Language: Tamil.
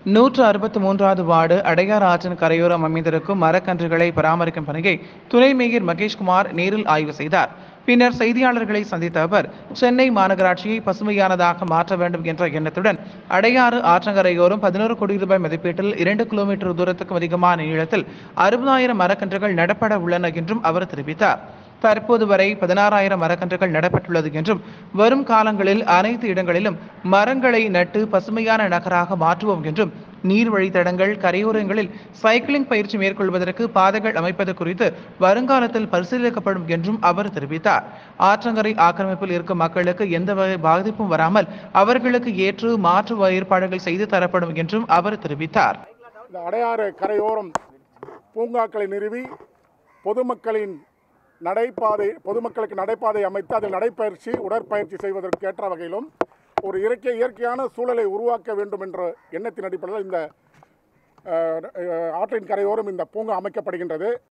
நூற்று அறுபத்தி மூன்றாவது வார்டு அடையார் ஆற்றின் கரையோரம் அமைந்திருக்கும் மரக்கன்றுகளை பராமரிக்கும் பணியை துணை மேயர் மகேஷ்குமார் நேரில் ஆய்வு செய்தார் பின்னர் செய்தியாளர்களை சந்தித்த அவர் சென்னை மாநகராட்சியை பசுமையானதாக மாற்ற வேண்டும் என்ற எண்ணத்துடன் அடையாறு ஆற்றங்கரையோரம் பதினோரு கோடி ரூபாய் மதிப்பீட்டில் இரண்டு கிலோமீட்டர் தூரத்துக்கும் அதிகமான நீளத்தில் அறுபதாயிரம் மரக்கன்றுகள் நடப்பட உள்ளன என்றும் அவர் தெரிவித்தார் தற்போது வரை பதினாறாயிரம் மரக்கன்றுகள் நடப்பட்டுள்ளது என்றும் வரும் காலங்களில் அனைத்து இடங்களிலும் மரங்களை நட்டு பசுமையான நகராக மாற்றுவோம் என்றும் நீர் வழித்தடங்கள் கரையோரங்களில் சைக்கிளிங் பயிற்சி மேற்கொள்வதற்கு பாதைகள் அமைப்பது குறித்து வருங்காலத்தில் பரிசீலிக்கப்படும் என்றும் அவர் தெரிவித்தார் ஆற்றங்கரை ஆக்கிரமிப்பில் இருக்கும் மக்களுக்கு எந்த வகை பாதிப்பும் வராமல் அவர்களுக்கு ஏற்று மாற்று ஏற்பாடுகள் செய்து தரப்படும் என்றும் அவர் தெரிவித்தார் இந்த அடையாறு கரையோரம் பூங்காக்களை நிறுவி பொதுமக்களின் நடைபாதை பொதுமக்களுக்கு நடைபாதை அமைத்து அதில் நடைப்பயிற்சி உடற்பயிற்சி செய்வதற்கு ஏற்ற வகையிலும் ஒரு இயற்கை இயற்கையான சூழலை உருவாக்க வேண்டும் என்ற எண்ணத்தின் அடிப்படையில் இந்த அஹ், அஹ், ஆற்றின் கரையோரம் இந்த பூங்கா அமைக்கப்படுகின்றது